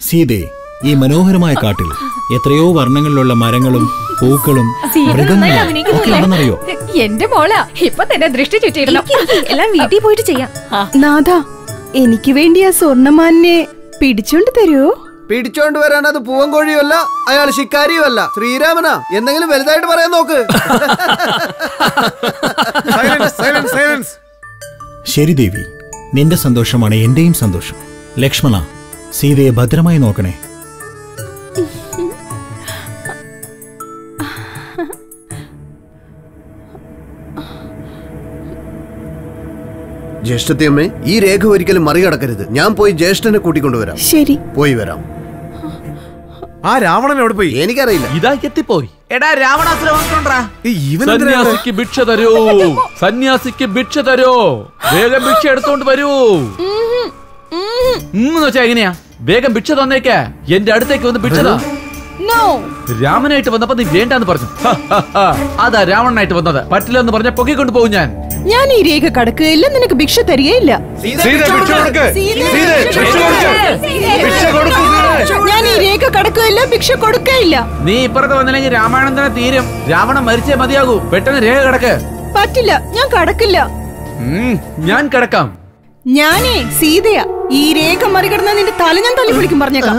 സീതേ ഈ മനോഹരമായ കാട്ടിൽ എത്രയോ വർണ്ണങ്ങളിലുള്ള മരങ്ങളും പൂക്കളും മൃഗങ്ങളും ഒക്കെ ഉണ്ടെന്നറിയോ എന്റെ മോളാ ഇപ്പൊ തന്നെ ദൃഷ്ടി ചുറ്റിയിടണം എല്ലാം വീട്ടിൽ പോയിട്ട് ചെയ്യാം നാഥ എനിക്ക് വേണ്ടി ആ സ്വർണ്ണമാനെ പിടിച്ചോണ്ട് തരുമോ പിടിച്ചോണ്ട് വരാൻ അത് പൂവൻകോഴിയുമല്ല അയാൾ ശിക്കാരിയുമല്ല ശ്രീരാമനാ എന്തെങ്കിലും വലുതായിട്ട് പറയാൻ നോക്ക് ശരി ദേവി നിന്റെ സന്തോഷമാണ് എന്റെയും സന്തോഷം ലക്ഷ്മണ സീതയെ ഭദ്രമായി നോക്കണേ ജ്യേഷ്ഠത്തിയമ്മേ ഈ രേഖ ഒരിക്കലും മറികടക്കരുത് ഞാൻ പോയി ജ്യേഷ്ഠനെ കൂട്ടിക്കൊണ്ടുവരാം ശരി പോയി വരാം ആ രാവണൻ എവിടെ പോയി എനിക്കറിയില്ല ഇതാ എത്തിപ്പോയി എടാ രാവണാസുരം വന്നിട്ടുണ്ടാ ഇവൻ സന്യാസിക്ക് ഭിക്ഷ തരൂ സന്യാസിക്ക് ഭിക്ഷ തരൂ വേഗം ഭിക്ഷ എടുത്തോണ്ട് വരൂ എന്ന് വെച്ചാ എങ്ങനെയാ വേഗം ഭിക്ഷ തന്നേക്ക എന്റെ അടുത്തേക്ക് വന്ന് ഭിക്ഷ താ നോ രാമനായിട്ട് വന്നപ്പോ നീ വേണ്ടാന്ന് പറഞ്ഞു ഹ, ഹ, ഹ. അതാ രാവണനായിട്ട് വന്നത് പറ്റില്ലെന്ന് പറഞ്ഞ പൊക്കിക്കൊണ്ട് പോകും ഞാൻ ഞാൻ ഈ രേഖ കടക്കുകയില്ല നിനക്ക് ഭിക്ഷ തരികയില്ല ഞാൻ ഈ രേഖ കടക്കുകയില്ല ഭിക്ഷ കൊടുക്കയില്ല നീ ഇപ്പുറത്ത് വന്നില്ലെങ്കിൽ രാമായണം തന്നെ തീരും രാവണൻ മരിച്ചേ മതിയാകൂ പെട്ടെന്ന് രേഖ കിടക്ക് പറ്റില്ല ഞാൻ കടക്കില്ല ഉം, ഞാൻ കിടക്കാം ഞാനേ സീതയാ ഈ രേഖ മറികടന്ന നിന്റെ തല ഞാൻ തല്ലി വിളിക്കും പറഞ്ഞേക്കാം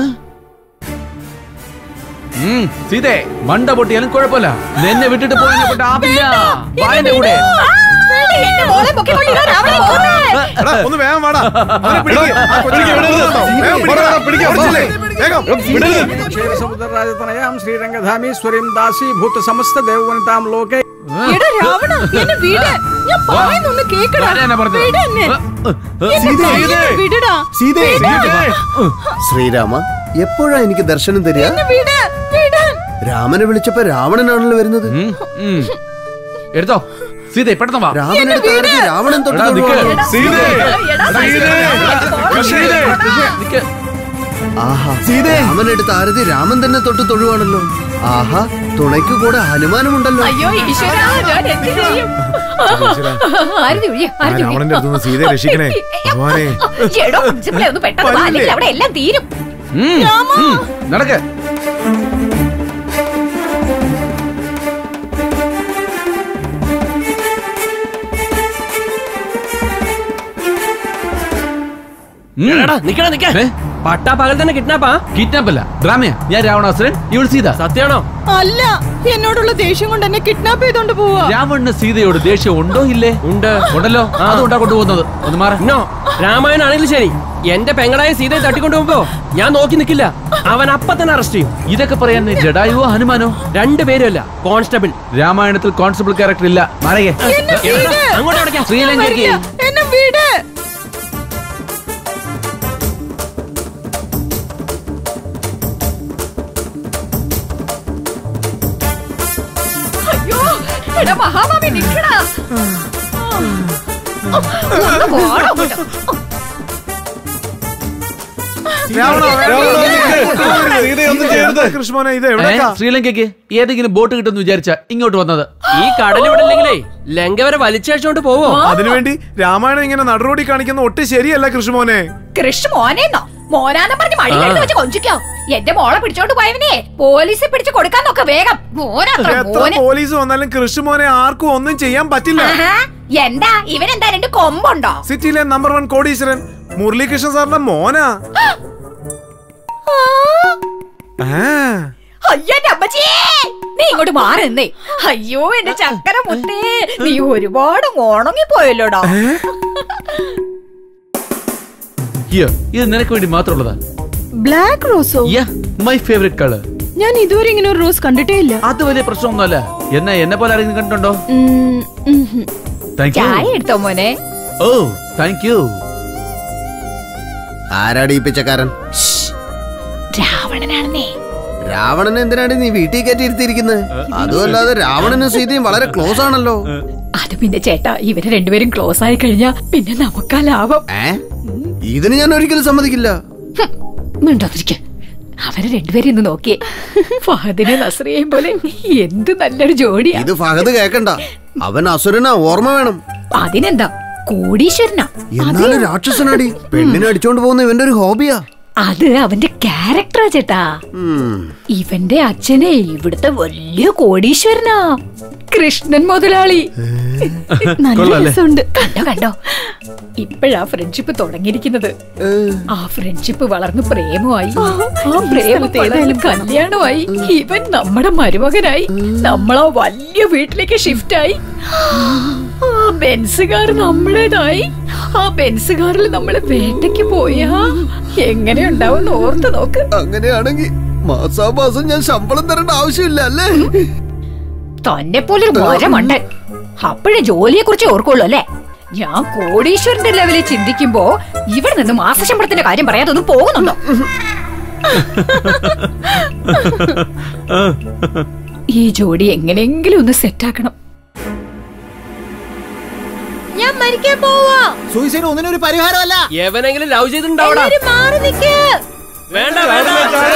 ഉം, സീതേ മണ്ട പൊട്ടിയാലും കുഴപ്പമില്ല നിന്നെ വിട്ടിട്ട് പോയി ആവില്ല വായന്റെ കൂടെ എന്റെ മോളെ പൊക്കിക്കൊണ്ടിരുന്ന രാവണൻ കൊന്നേ. എടാ, ഒന്ന് വേഗം വാടാ അവനെ പിടിക്ക്. ആ കൊച്ചിനെ വിടരുത്. വേഗം പിടിക്ക്. പിടിക്ക്. പിടിച്ചില്ലേ? വേഗം വിടരുത്. ക്ഷീരസമുദ്രരാജതനയാം ശ്രീരംഗധാമീശ്വരീം ദാസീഭൂത സമസ്ത ദേവവനിതാം ലോകേ എടാ രാവണ എന്നെ വിട് ഞാൻ പറയുന്നൊന്ന് കേക്കടാ ആരാ പറഞ്ഞത്? വിട് എന്നെ. എന്നെ സീതേ. പറയുന്നത് വിടടാ സീതേ. ശ്രീരാമ എപ്പോഴാ എനിക്ക് ദർശനം തരിക എന്നെ വിട് വിട് രാമനെ വിളിച്ചപ്പോ രാവണനാണല്ലോ വരുന്നത് ഉം, ഉം. എടുത്തോ സീതേ പെട്ടെന്ന് വാ രാമനെടുത്ത ആരതി രാവണൻ തൊട്ട് എടാ, നിക്ക്. തൊഴുവാണോ? സീതേ. സീതേ. നിക്ക്. ആഹാ രാമനെടുത്ത ആരതി രാമൻ തന്നെ തൊട്ട് തൊഴുവാണല്ലോ ആഹാ തുണയ്ക്ക് കൂടെ ഹനുമാനുമുണ്ടല്ലോ അയ്യോ ഈശ്വരാ ഞാൻ എന്ത് ചെയ്യും ആരും ഒഴിയ ആ രാവണന്റെ അടുത്തുനിന്ന് സീതയെ രക്ഷിക്കണേ ഭഗവാനെ എടോ പ്രിൻസിപ്പളെ ഒന്ന് പെട്ടെന്ന് വാ, അല്ലെങ്കിൽ അവിടെ എല്ലാം തീരും ഉം, ഉം. നടക്ക് നിക്കടാ നിക്ക ഏ? പട്ടാ പകൽ തന്നെ കിഡ്നാപ്പാ കിഡ്നാപ്പ് അല്ല ഡ്രാമയാ ഞാൻ രാവണാസുരൻ ഇവൾ സീത സത്യാണോ അല്ല എന്നോടുള്ള ദേഷ്യം കൊണ്ട് എന്നെ കിഡ്നാപ്പ് ചെയ്തോണ്ട് പോവാ രാവണന് സീതയോട് ദേഷ്യം ഉണ്ടോ ഇല്ലേ ഉണ്ട് ഉണ്ടല്ലോ അതുകൊണ്ടാ കൊണ്ടുപോകുന്നത് ഒന്ന് മാറ നോ രാമായണ ആണെങ്കിലും ശരി എന്റെ പെങ്ങളായ സീതയെ തട്ടിക്കൊണ്ടു പോകുമ്പോ ഞാൻ നോക്കി നിക്കില്ല അവൻ അപ്പ തന്നെ അറസ്റ്റ് ചെയ്യും ഇതൊക്കെ പറയാൻ നീ ജഡായുവോ ഹനുമാനോ രണ്ടുപേരുമല്ല കോൺസ്റ്റബിൾ രാമായണത്തിൽ കോൺസ്റ്റബിൾ ക്യാരക്ടർ ഇല്ല മാറകെ എന്നെ വിട്. അങ്ങോട്ട് അടയ്ക്കാം ശ്രീലങ്കയ്ക്ക് വരില്ല. എന്നെ വിട് അയ്യോ എടാ മഹാമാമി നിക്കടാ ഒന്ന് പോടാ അങ്ങോട്ട്. കൃഷ്ണമോനെ ഇത് ഏ, എവിടേക്കാ ശ്രീലങ്കയ്ക്ക് ഏതെങ്കിലും ബോട്ട് കിട്ടുമെന്ന് വിചാരിച്ച ഇങ്ങോട്ട് വന്നത് ഈ കടൽ ഇവിടെ ഇല്ലെങ്കിലേ ലങ്ക വരെ വലിച്ചഴിച്ചോണ്ട് പോവോ അതിനുവേണ്ടി രാമായണം ഇങ്ങനെ നടുറോടി കാണിക്കുന്ന ഒട്ടും ശരിയല്ല കൃഷ്ണമോനെ കൃഷ് മോനെന്നോ മോനാന്ന് പറഞ്ഞ് മടിയെടുത്ത് വെച്ച് കൊഞ്ചിക്കോ എന്റെ മോളെ പിടിച്ചോണ്ട് പോയവനെ പോലീസ് പിടിച്ച് കൊടുക്കാൻ നോക്ക വേഗം മോനത്ര എത്ര മോന് പോലീസ് വന്നാലും കൃഷ്ണമോനെ ആർക്കും ഒന്നും ചെയ്യാൻ പറ്റില്ല ആഹാ, എന്താ ഇവനെന്താ രണ്ട് കൊമ്പുണ്ടോ സിറ്റിയിലെ നമ്പർ വൺ കോടീശ്വരൻ മുരളീകൃഷ്ണൻ സാറിന്റെ മോനാ ആ. അയ്യോ എന്റെ അമ്മച്ചിയേ നീ ഇങ്ങോട്ട് മാറുന്നേ അയ്യോ എന്റെ ചക്കര മുത്തേ നീ ഒരുപാട് ഉണങ്ങി പോയല്ലോടാ ഹിയർ ഇത് നിനക്ക് വേണ്ടി മാത്രമുള്ളതാ ബ്ലാക്ക് റോസോ യാ മൈ ഫേവറേറ്റ് കളർ ഞാൻ ഇതുവരെ ഇങ്ങനെ ഒരു റോസ് കണ്ടിട്ടേ ഇല്ല അത് വലിയ പ്രശ്നമൊന്നുമല്ല എന്നാ എന്നെ പോലെ ആരെങ്കിലും കണ്ടിട്ടുണ്ടോ ഉം, ഉം, ഉം. താങ്ക് യു ചായ എടുത്തോ മോനെ ഓ താങ്ക് യു ആരാടി ഈ പിച്ചക്കാരൻ രാവണനാണെന്നേ രാവണനെ എന്തിനാണ് നീ വീട്ടിൽ കയറ്റി ഇരുത്തിയിരിക്കുന്നത് അതുമല്ലാതെ രാവണനും സീതയും വളരെ ക്ലോസ് ആണല്ലോ അത് പിന്നെ ചേട്ടാ ഇവര് രണ്ടുപേരും ക്ലോസ് ആയി കഴിഞ്ഞാ പിന്നെ നമുക്കാ ലാഭം ഏ ഇതിന് ഞാൻ ഒരിക്കലും സമ്മതിക്കില്ല മിണ്ടാതിരിക്ക അവര് രണ്ടുപേരും ഇന്ന് നോക്കിയേ ഫഹദിനെ നസ്രിയയും പോലെ എന്ത് നല്ലൊരു ജോഡിയാ ഇത് ഫഹദ് കേക്കണ്ട അവൻ അസുരനാ ഓർമ്മ വേണം അതിനെന്താ കോടീശ്വരനാ എന്നാലും രാക്ഷസനാടി പെണ്ണിനെ അടിച്ചോണ്ട് പോകുന്ന ഇവന്റെ ഒരു ഹോബിയാ അത് അവന്റെ ക്യാരക്ടറാ ചേട്ടാ ഉം. ഇവന്റെ അച്ഛനെ ഇവിടുത്തെ വലിയ കോടീശ്വരനാ കൃഷ്ണൻ മുതലാളി നല്ല രസമുണ്ട് കണ്ടോ കണ്ടോ ഇപ്പോഴാ ഫ്രണ്ട്ഷിപ്പ് തുടങ്ങിയിരിക്കുന്നത് ആ ഫ്രണ്ട്ഷിപ്പ് വളർന്ന് പ്രേമമായി ആ പ്രേമം വളർന്ന് കല്യാണമായി ഇവൻ നമ്മുടെ മരുമകനായി നമ്മളാ വലിയ വീട്ടിലേക്ക് ഷിഫ്റ്റായി ആ ബെൻസുകാർ നമ്മുടേതായി ആ ബെൻസുകാരിൽ നമ്മള് വേട്ടയ്ക്ക് പോയാ എങ്ങനെ ഉണ്ടാവും ഓർത്ത് നോക്ക് അങ്ങനെയാണെങ്കിൽ മാസാമാസം ഞാൻ ശമ്പളം തരേണ്ട ആവശ്യമില്ല അല്ലേ തന്നെ പോലൊരു മരമണ്ടൻ അപ്പോഴേ ജോലിയെ കുറിച്ച് ഓർക്കുള്ളൂ അല്ലേ ഞാൻ കോടീശ്വരന്റെ ലെവലിൽ ചിന്തിക്കുമ്പോ ഇവിടെ നിന്ന് മാസശമ്പളത്തിന്റെ കാര്യം പറയാതെ ഒന്നും പോകുന്നുണ്ടോ ഈ ജോഡി എങ്ങനെയെങ്കിലും ഒന്ന് സെറ്റാക്കണം ഞാൻ മരിക്കാൻ പോവാ സൂയിസൈഡ് ഒന്നിനൊരു പരിഹാരമല്ല എവനെങ്കിലും ലവ് ചെയ്തിട്ടുണ്ടാവടാ മാറി നിക്ക് വേണ്ട വേണ്ട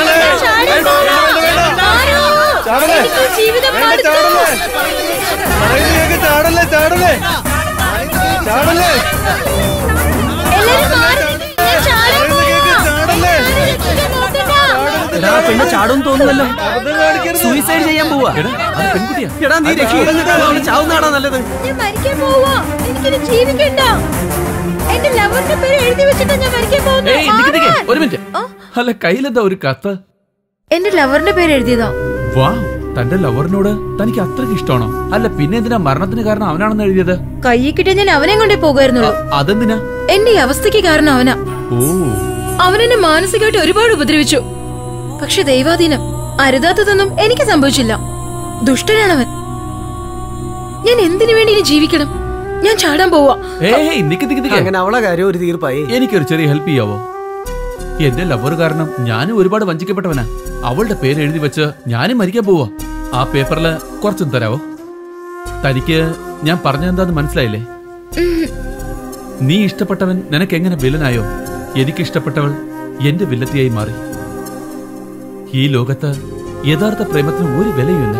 ചാടല്ലേ? എനിക്ക് ജീവിതം വേണ്ട, മടുത്തു. ചാടല്ലേ? പറയുന്നത് കേൾക്ക് ചാടല്ലേ ചാടല്ലേ ചാടല്ലേ എല്ലാരും മാറി നിക്ക്. ഞാൻ ചാടാൻ പറയുന്നത് കേൾക്ക് പോവാ. ചാടല്ലേ എന്നെ രക്ഷിക്കാൻ നോക്കണ്ട. എടാ പെണ്ണ് ചാടും തോന്നുന്നല്ലോ അബദ്ധം കാണിക്കരുത് സൂയിസൈഡ് ചെയ്യാൻ പോവാ എടാ അത് പെൺകുട്ടിയാ എടാ നീ രക്ഷിക്കാൻ ചാവുന്നതാണോ നല്ലത് ഞാൻ മരിക്കാൻ പോവാ എനിക്കിനി ജീവിക്കണ്ട എന്റെ ലവറിന്റെ പേര് എഴുതി വെച്ചിട്ടാ ഞാൻ മരിക്കാൻ പോകുന്നത് ഏയ് നിക്ക് നിക്ക് ഒരു മിനിറ്റ് അല്ല കയ്യിലെന്താ ഒരു കത്ത് എന്റെ ലവറിന്റെ പേര് എഴുതിയതാ വാ തന്റെ ലവറിനോട് തനിക്ക് അത്രയ്ക്ക് ഇഷ്ടമാണോ അല്ല പിന്നെ എന്തിനാ മരണത്തിന് കാരണം അവനാണെന്ന് എഴുതിയത് കയ്യിൽ കിട്ടിയ ഞാൻ അവനെ കൊണ്ടേ പോകുമായിരുന്നുള്ളൂ അതെന്തിനാ എന്റെ ഈ അവസ്ഥയ്ക്ക് കാരണം അവനാ ഓ അവനെന്നെ മാനസികമായിട്ട് ഒരുപാട് ഉപദ്രവിച്ചു പക്ഷെ ദൈവാധീനം അരുതാത്തതൊന്നും എനിക്ക് സംഭവിച്ചില്ല ദുഷ്ടനാണവൻ ഞാൻ എന്തിനു വേണ്ടി ഇനി ജീവിക്കണം ഞാൻ ചാടാൻ പോവാ ഏയ് നിക്ക് നിക്ക് നിക്ക് അങ്ങനെ അവളെ കാര്യം ഒരു തീർപ്പായി എനിക്കൊരു ചെറിയ ഹെൽപ്പ് ചെയ്യാവോ എന്റെ ലവർ കാരണം ഞാനും ഒരുപാട് വഞ്ചിക്കപ്പെട്ടവനാ അവളുടെ പേര് എഴുതി വെച്ച് ഞാനും മരിക്കാൻ പോവാ ആ പേപ്പറില് കുറച്ചും തരാവോ തനിക്ക് ഞാൻ പറഞ്ഞെന്താന്ന് മനസ്സിലായില്ലേ നീ ഇഷ്ടപ്പെട്ടവൻ നിനക്ക് എങ്ങനെ വില്ലനായോ എനിക്ക് ഇഷ്ടപ്പെട്ടവൾ എന്റെ വില്ലത്തിയായി മാറി ഈ ലോകത്ത് യഥാർത്ഥ പ്രേമത്തിന് ഒരു വിലയുമില്ല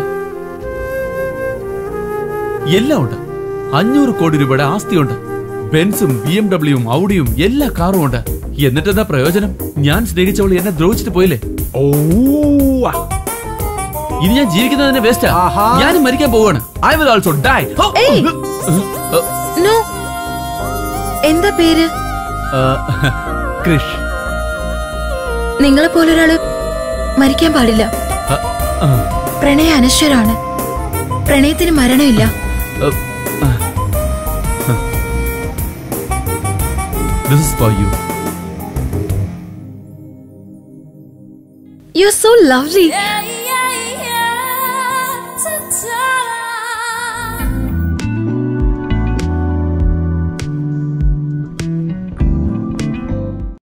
എല്ലാം ഉണ്ട് അഞ്ഞൂറ് കോടി രൂപയുടെ ആസ്തിയുണ്ട് ബെൻസും ബി എം ഡബ്ല്യൂവും ഔഡിയും എല്ലാ കാറും ഉണ്ട് എന്നിട്ടെന്താ പ്രയോജനം ഞാൻ സ്നേഹിച്ചവൾ എന്നെ ദ്രോഹിച്ചിട്ട് പോയില്ലേ ഓ ഇനി ഞാൻ ജീവിക്കുന്നതിന് വേസ്റ്റാ ആഹാ. ഞാനും മരിക്കാൻ പോവാണ് ഐ വിൽ ഓൾസോ ഡൈ ഏയ്. നോ എന്താ പേര് ക്രിഷ് നിങ്ങളെ പോലൊരാള് മരിക്കാൻ പാടില്ല അ, ആ, പ്രണയ അനശ്വരാണ് പ്രണയത്തിന് മരണമില്ല അ, ആ. This is for you. You are so lovely